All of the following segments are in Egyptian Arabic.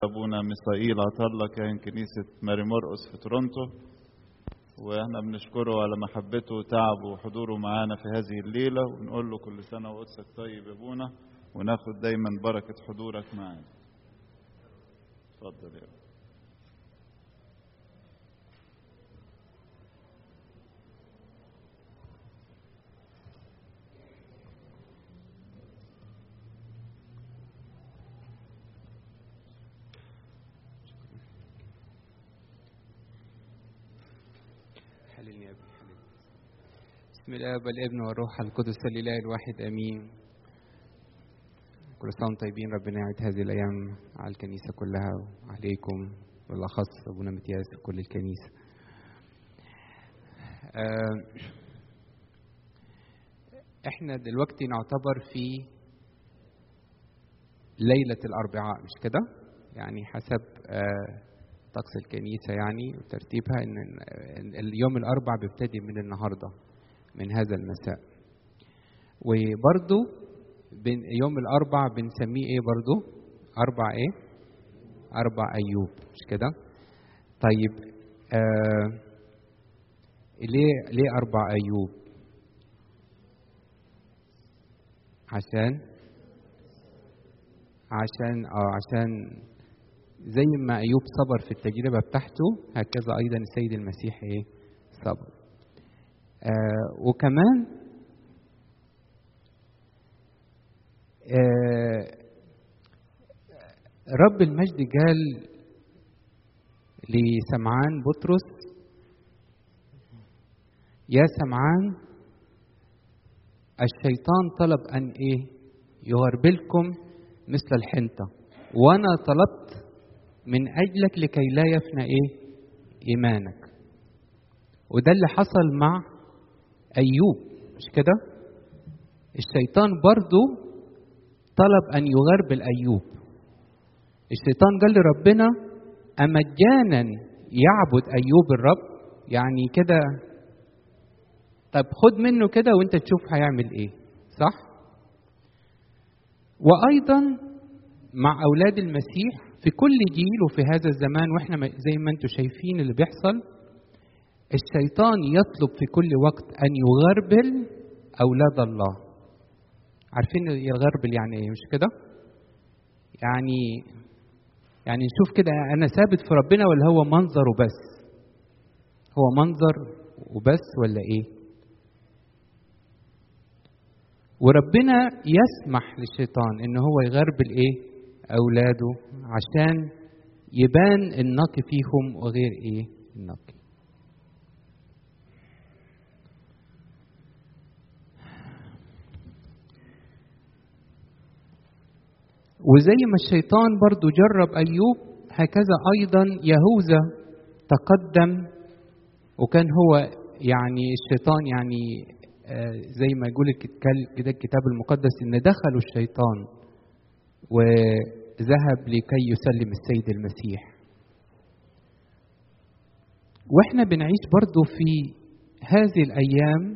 ابونا ميسائيل عطله كاهن كنيسه ماري مرقس في تورونتو واحنا بنشكره على محبته وتعبه وحضوره معانا في هذه الليله ونقول له كل سنه وقدسك طيب يا ابونا وناخد دايما بركه حضورك معانا اتفضل يا ابو حللني يا ابني حللني بسم الله والابن والروح القدس الاله الواحد امين كل سنه وانتم طيبين ربنا يعيد هذه الايام على الكنيسه كلها وعليكم بالاخص ابونا متياس وكل الكنيسه آه، احنا دلوقتي نعتبر في ليله الاربعاء مش كده يعني حسب آه، طقس الكنيسة يعني وترتيبها إن إن اليوم الأربع بيبتدي من النهاردة من هذا المساء وبرضو بن- يوم الأربع بنسميه إيه برضو أربع إيه أربع أيوب مش كده طيب آه ليه ليه أربع أيوب عشان عشان اه عشان زي ما ايوب صبر في التجربه بتاعته هكذا ايضا السيد المسيح ايه صبر آه وكمان آه رب المجد قال لسمعان بطرس يا سمعان الشيطان طلب ان ايه يغربلكم مثل الحنطه وانا طلبت من أجلك لكي لا يفنى إيه؟ إيمانك. وده اللي حصل مع أيوب مش كده؟ الشيطان برضو طلب أن يغربل أيوب. الشيطان قال لربنا أمجانا يعبد أيوب الرب؟ يعني كده طب خد منه كده وانت تشوف هيعمل ايه صح وايضا مع اولاد المسيح في كل جيل وفي هذا الزمان واحنا ما- زي ما انتم شايفين اللي بيحصل الشيطان يطلب في كل وقت ان يغربل اولاد الله عارفين يغربل يعني ايه مش كده يعني يعني نشوف كده انا ثابت في ربنا ولا هو منظر وبس هو منظر وبس ولا ايه وربنا يسمح للشيطان ان هو يغربل ايه اولاده عشان يبان النقي فيهم وغير ايه النقي وزي ما الشيطان برضو جرب ايوب هكذا ايضا يهوذا تقدم وكان هو يعني الشيطان يعني آه، زي ما يقول الكتاب- كده الكتاب المقدس ان دخلوا الشيطان وذهب لكي يسلم السيد المسيح واحنا بنعيش برضو في هذه الايام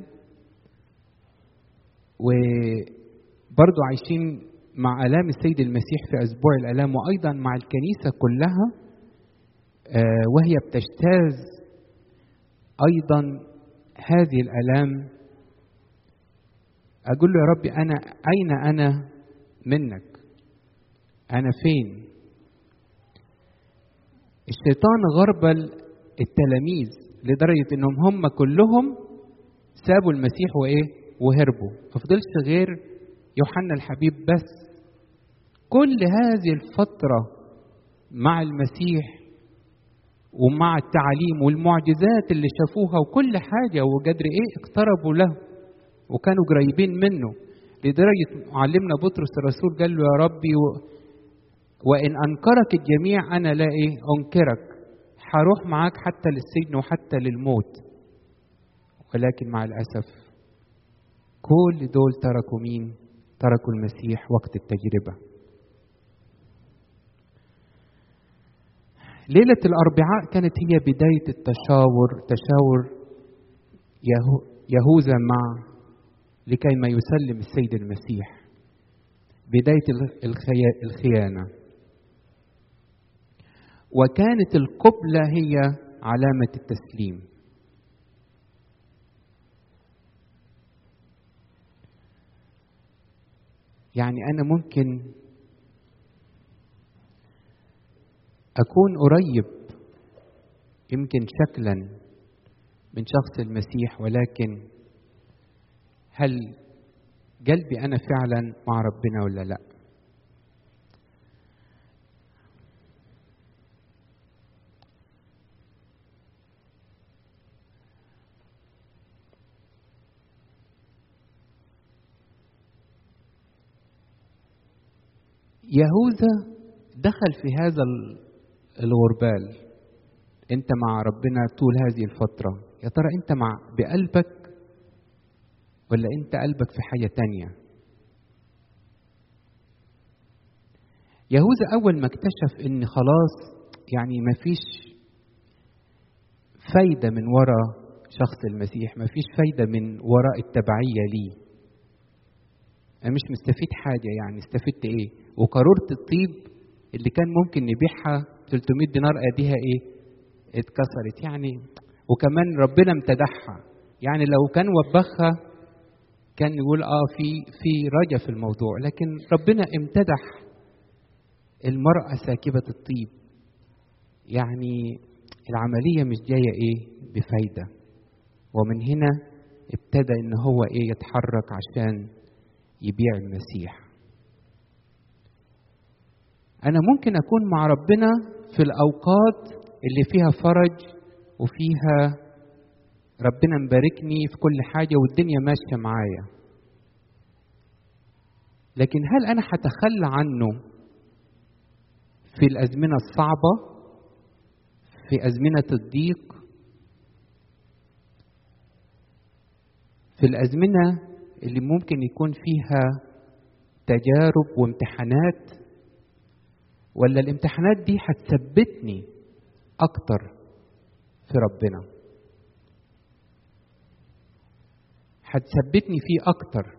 وبرضو عايشين مع الام السيد المسيح في اسبوع الالام وايضا مع الكنيسه كلها آه، وهي بتجتاز ايضا هذه الالام اقول له يا ربي انا اين انا منك انا فين الشيطان غربل التلاميذ لدرجه انهم هم كلهم سابوا المسيح وايه وهربوا ما فضلش غير يوحنا الحبيب بس كل هذه الفتره مع المسيح ومع التعاليم والمعجزات اللي شافوها وكل حاجه وقدر ايه اقتربوا له وكانوا قريبين منه لدرجه معلمنا بطرس الرسول قال له يا ربي و... وان انكرك الجميع انا لا ايه انكرك هروح معاك حتى للسجن وحتى للموت ولكن مع الاسف كل دول تركوا مين تركوا المسيح وقت التجربه ليلة الأربعاء كانت هي بداية التشاور تشاور يهو يهوذا مع لكي ما يسلم السيد المسيح بداية الخي- الخيانة وكانت القبلة هي علامة التسليم يعني أنا ممكن أكون قريب يمكن شكلا من شخص المسيح ولكن هل قلبي أنا فعلا مع ربنا ولا لأ؟ يهوذا دخل في هذا الغربال انت مع ربنا طول هذه الفترة يا ترى انت مع بقلبك ولا انت قلبك في حاجة تانية يهوذا اول ما اكتشف ان خلاص يعني مفيش فايدة من وراء شخص المسيح مفيش فايدة من وراء التبعية ليه انا مش مستفيد حاجة يعني استفدت ايه وقارورة الطيب اللي كان ممكن نبيعها 300 دينار اديها ايه اتكسرت يعني وكمان ربنا امتدحها يعني لو كان وبخها كان يقول اه في في رجا في الموضوع لكن ربنا امتدح المرأة ساكبة الطيب يعني العملية مش جاية ايه بفايدة ومن هنا ابتدى ان هو ايه يتحرك عشان يبيع المسيح انا ممكن اكون مع ربنا في الاوقات اللي فيها فرج وفيها ربنا مباركني في كل حاجة والدنيا ماشية معايا لكن هل أنا هتخلى عنه في الأزمنة الصعبة في أزمنة الضيق في الأزمنة اللي ممكن يكون فيها تجارب وامتحانات ولا الامتحانات دي هتثبتني أكتر في ربنا هتثبتني فيه أكتر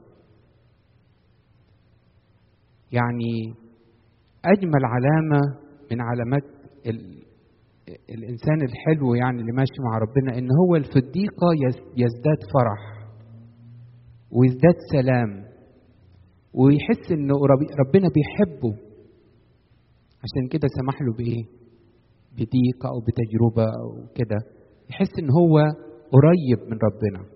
يعني أجمل علامة من علامات ال... الإنسان الحلو يعني اللي ماشي مع ربنا إن هو في الضيقة يزداد فرح ويزداد سلام ويحس إنه ربنا بيحبه عشان كده سمح له بإيه؟ بضيقة أو بتجربة أو كده يحس إن هو قريب من ربنا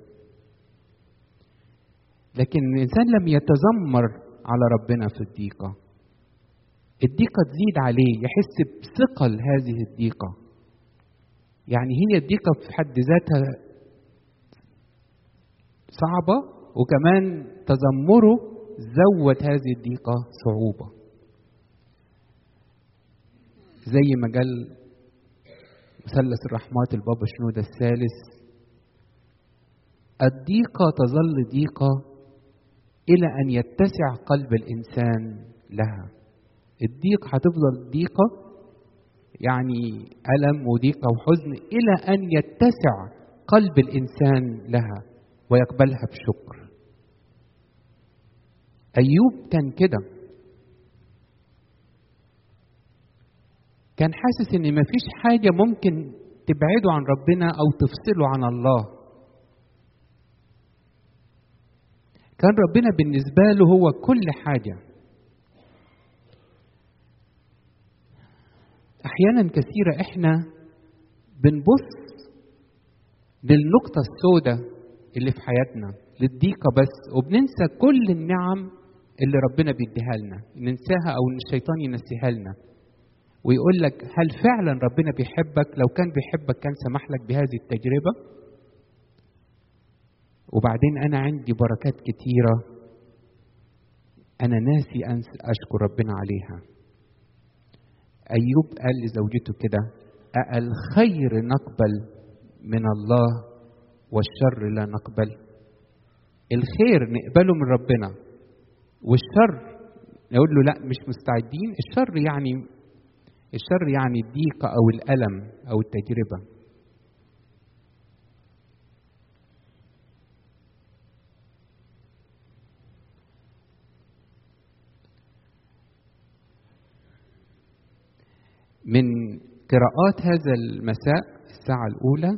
لكن الإنسان لم يتذمر على ربنا في الضيقة الضيقة تزيد عليه يحس بثقل هذه الضيقة يعني هي الضيقة في حد ذاتها صعبة وكمان تذمره زود هذه الضيقة صعوبة زي ما قال مثلث الرحمات البابا شنودة الثالث الضيقة تظل ضيقة إلى أن يتسع قلب الإنسان لها الضيق هتفضل ضيقة يعني ألم وضيقة وحزن إلى أن يتسع قلب الإنسان لها ويقبلها بشكر أيوب كان كده كان حاسس ان مفيش حاجة ممكن تبعده عن ربنا او تفصله عن الله كان ربنا بالنسبة له هو كل حاجة احيانا كثيرة احنا بنبص للنقطة السوداء اللي في حياتنا للضيقة بس وبننسى كل النعم اللي ربنا بيديها لنا ننساها او ان الشيطان ينسيها لنا ويقول لك هل فعلا ربنا بيحبك لو كان بيحبك كان سمح لك بهذه التجربة وبعدين أنا عندي بركات كتيرة أنا ناسي أشكر ربنا عليها أيوب قال لزوجته كده الخير نقبل من الله والشر لا نقبل الخير نقبله من ربنا والشر نقول له لا مش مستعدين الشر يعني الشر يعني الضيقة أو الألم أو التجربة من قراءات هذا المساء الساعة الأولى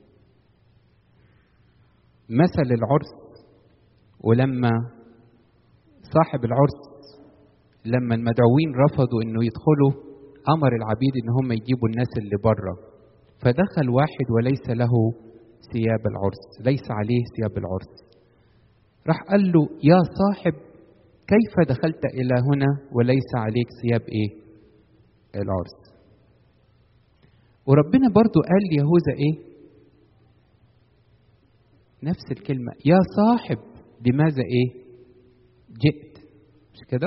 مثل العرس ولما صاحب العرس لما المدعوين رفضوا انه يدخلوا امر العبيد ان هم يجيبوا الناس اللي بره فدخل واحد وليس له ثياب العرس ليس عليه ثياب العرس راح قال له يا صاحب كيف دخلت الى هنا وليس عليك ثياب ايه العرس وربنا برضو قال ليهوذا ايه نفس الكلمة يا صاحب لماذا ايه جئت مش كده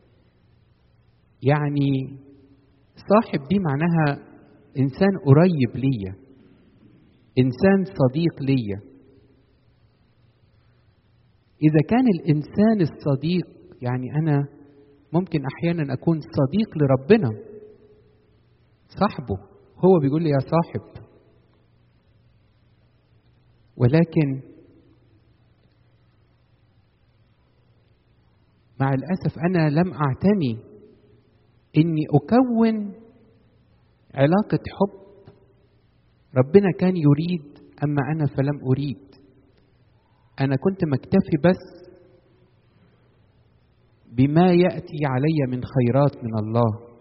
يعني صاحب دي معناها انسان قريب ليا انسان صديق ليا اذا كان الانسان الصديق يعني انا ممكن احيانا اكون صديق لربنا صاحبه هو بيقول لي يا صاحب ولكن مع الاسف انا لم اعتني اني اكون علاقه حب ربنا كان يريد اما انا فلم اريد انا كنت مكتفي بس بما ياتي علي من خيرات من الله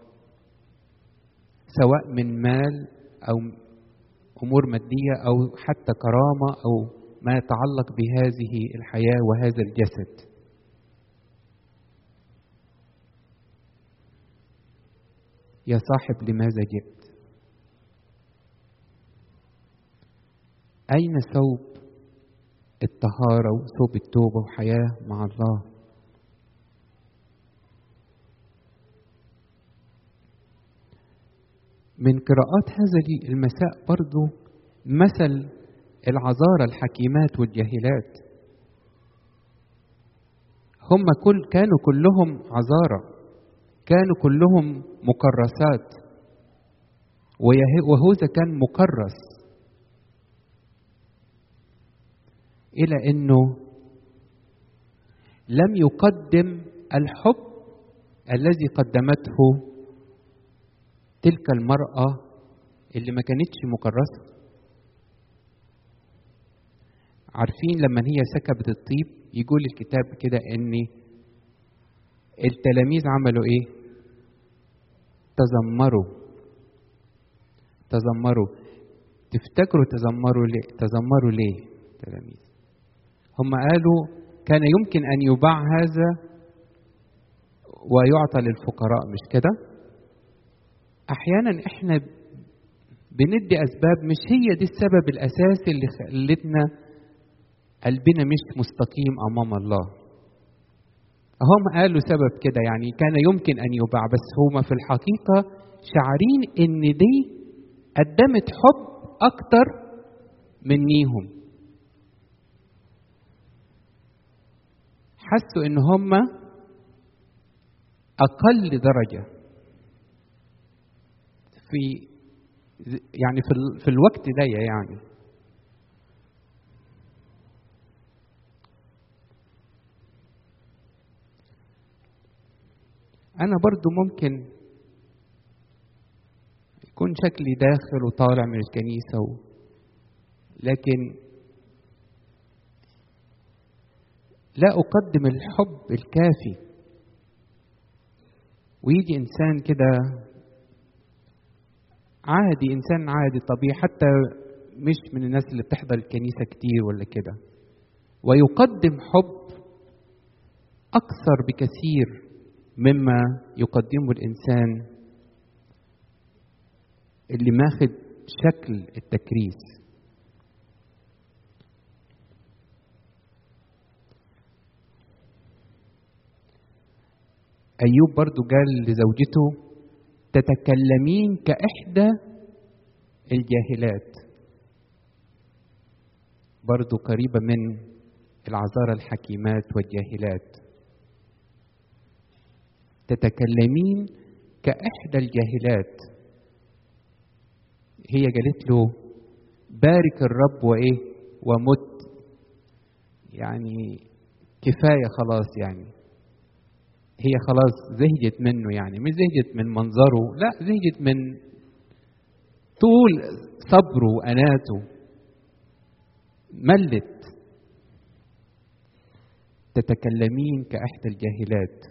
سواء من مال او امور ماديه او حتى كرامه او ما يتعلق بهذه الحياه وهذا الجسد يا صاحب لماذا جئت اين ثوب الطهاره وثوب التوبه وحياه مع الله من قراءات هذا المساء برضو مثل العذارى الحكيمات والجاهلات هم كل كانوا كلهم عذارى كانوا كلهم مكرسات وهوذا كان مكرس الى انه لم يقدم الحب الذي قدمته تلك المرأة اللي ما كانتش مكرسة عارفين لما هي سكبت الطيب يقول الكتاب كده ان التلاميذ عملوا ايه تذمروا تذمروا تفتكروا تذمروا ليه تذمروا ليه التلاميذ هم قالوا كان يمكن ان يباع هذا ويعطى للفقراء مش كده احيانا احنا بندي اسباب مش هي دي السبب الاساسي اللي خلتنا قلبنا مش مستقيم امام الله هم قالوا سبب كده يعني كان يمكن ان يباع بس هما في الحقيقه شعارين ان دي قدمت حب اكتر منيهم حسوا ان هم اقل درجه في يعني في, في الوقت ده يعني أنا برضو ممكن يكون شكلي داخل وطالع من الكنيسة و... لكن لا أقدم الحب الكافي ويجي إنسان كده عادي إنسان عادي طبيعي حتى مش من الناس اللي بتحضر الكنيسة كتير ولا كده ويقدم حب أكثر بكثير مما يقدمه الإنسان اللي ماخد شكل التكريس أيوب برضو قال لزوجته تتكلمين كإحدى الجاهلات برضو قريبة من العذارى الحكيمات والجاهلات تتكلمين كإحدى الجاهلات هي قالت له بارك الرب وإيه ومت يعني كفاية خلاص يعني هي خلاص زهجت منه يعني مش زهجت من منظره لا زهجت من طول صبره وأناته ملت تتكلمين كإحدى الجاهلات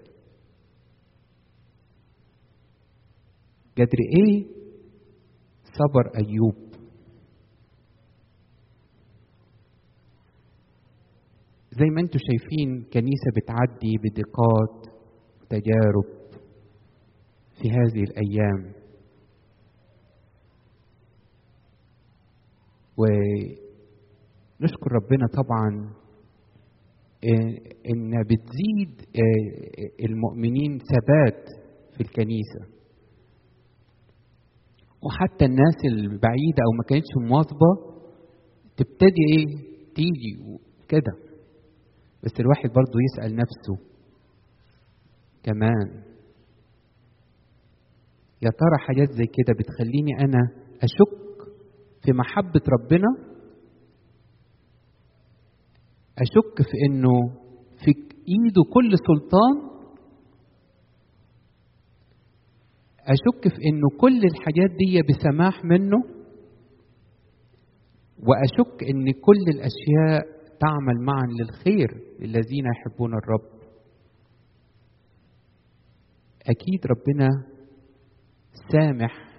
قدر إيه صبر أيوب زي ما انتم شايفين كنيسة بتعدي بدقات وتجارب في هذه الأيام ونشكر ربنا طبعا إن بتزيد المؤمنين ثبات في الكنيسة وحتى الناس البعيدة أو ما كانتش مواظبة تبتدي إيه تيجي كده بس الواحد برضه يسأل نفسه كمان يا ترى حاجات زي كده بتخليني أنا أشك في محبة ربنا أشك في إنه في إيده كل سلطان أشك في إنه كل الحاجات دي بسماح منه وأشك إن كل الأشياء تعمل معا للخير للذين يحبون الرب أكيد ربنا سامح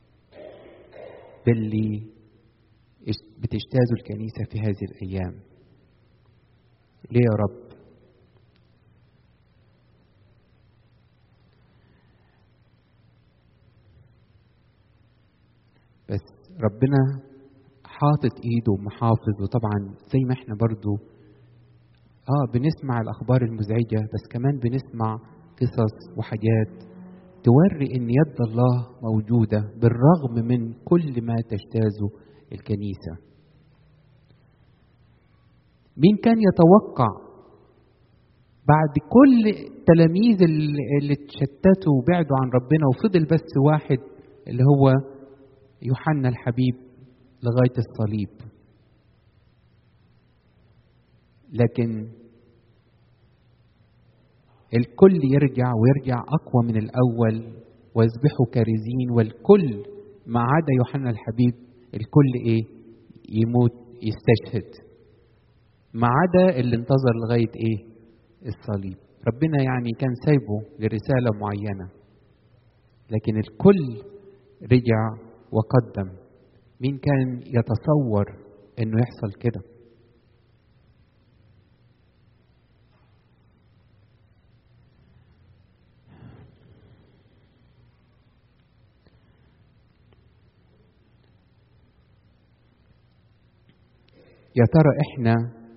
باللي بتجتازه الكنيسة في هذه الأيام ليه يا رب بس ربنا حاطط ايده محافظ وطبعا زي ما احنا برضو اه بنسمع الاخبار المزعجه بس كمان بنسمع قصص وحاجات توري ان يد الله موجوده بالرغم من كل ما تجتازه الكنيسه مين كان يتوقع بعد كل التلاميذ اللي اتشتتوا وبعدوا عن ربنا وفضل بس واحد اللي هو يوحنا الحبيب لغايه الصليب لكن الكل يرجع ويرجع اقوى من الاول ويصبحوا كارزين والكل ما عدا يوحنا الحبيب الكل ايه يموت يستشهد ما عدا اللي انتظر لغايه ايه الصليب ربنا يعني كان سايبه لرساله معينه لكن الكل رجع وقدم مين كان يتصور انه يحصل كده يا ترى احنا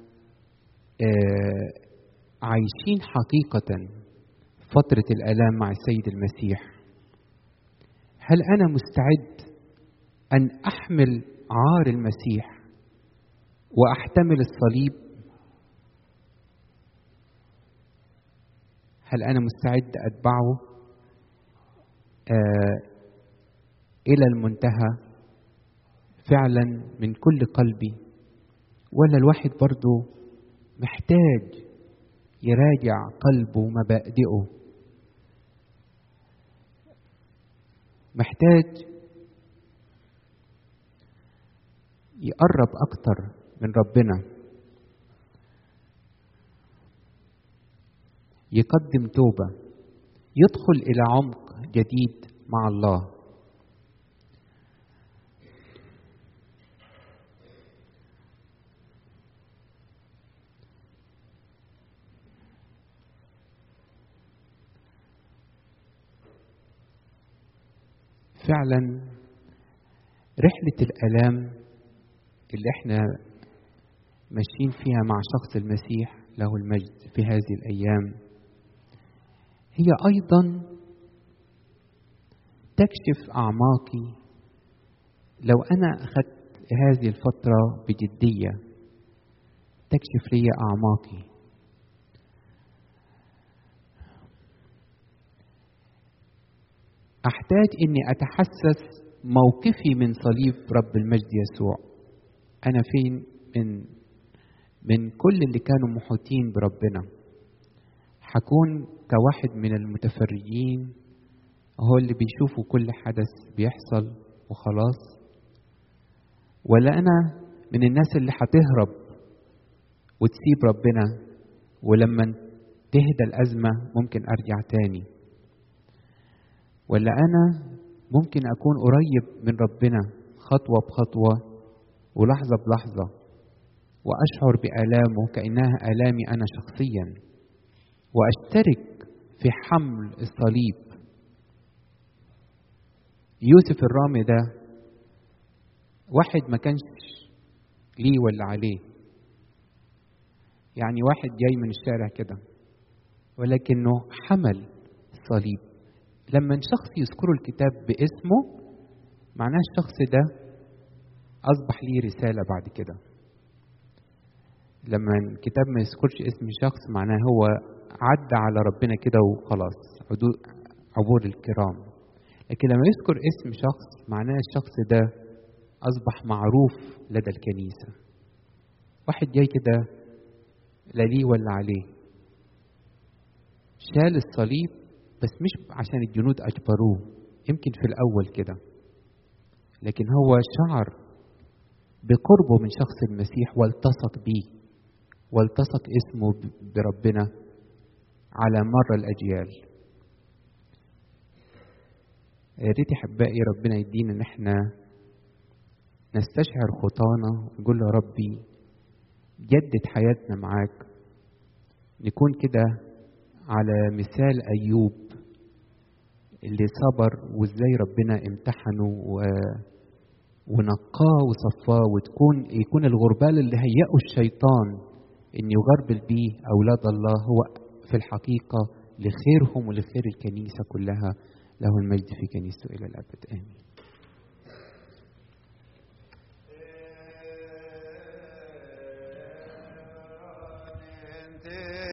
آه عايشين حقيقة فترة الآلام مع السيد المسيح هل أنا مستعد أن أحمل عار المسيح وأحتمل الصليب هل أنا مستعد أتبعه آه إلى المنتهى فعلا من كل قلبي ولا الواحد برضه محتاج يراجع قلبه ومبادئه محتاج يقرب اكتر من ربنا يقدم توبه يدخل الى عمق جديد مع الله فعلا رحلة الآلام اللي احنا ماشيين فيها مع شخص المسيح له المجد في هذه الأيام هي أيضا تكشف أعماقي لو أنا أخذت هذه الفترة بجدية تكشف لي أعماقي احتاج اني اتحسس موقفي من صليب رب المجد يسوع انا فين من من كل اللي كانوا محيطين بربنا حكون كواحد من المتفرجين هو اللي بيشوفوا كل حدث بيحصل وخلاص ولا أنا من الناس اللي هتهرب وتسيب ربنا ولما تهدى الأزمة ممكن أرجع تاني ولا أنا ممكن أكون قريب من ربنا خطوة بخطوة ولحظة بلحظة وأشعر بآلامه كأنها آلامي أنا شخصيا وأشترك في حمل الصليب يوسف الرامي ده واحد ما كانش ليه ولا عليه يعني واحد جاي من الشارع كده ولكنه حمل الصليب لما شخص يذكر الكتاب باسمه معناه الشخص ده أصبح ليه رسالة بعد كده لما الكتاب ما يذكرش اسم شخص معناه هو عدى على ربنا كده وخلاص عبور الكرام لكن لما يذكر اسم شخص معناه الشخص ده أصبح معروف لدى الكنيسة واحد جاي كده لا ليه ولا عليه شال الصليب بس مش عشان الجنود أجبروه يمكن في الأول كده لكن هو شعر بقربه من شخص المسيح والتصق بيه والتصق اسمه بربنا على مر الأجيال يا ريت احبائي ربنا يدينا ان احنا نستشعر خطانا ونقول له ربي جدد حياتنا معاك نكون كده على مثال ايوب اللي صبر وازاي ربنا امتحنه و... ونقاه وصفاه وتكون يكون الغربال اللي هيئه الشيطان ان يغربل بيه اولاد الله هو في الحقيقه لخيرهم ولخير الكنيسه كلها له المجد في كنيسته الى الابد امين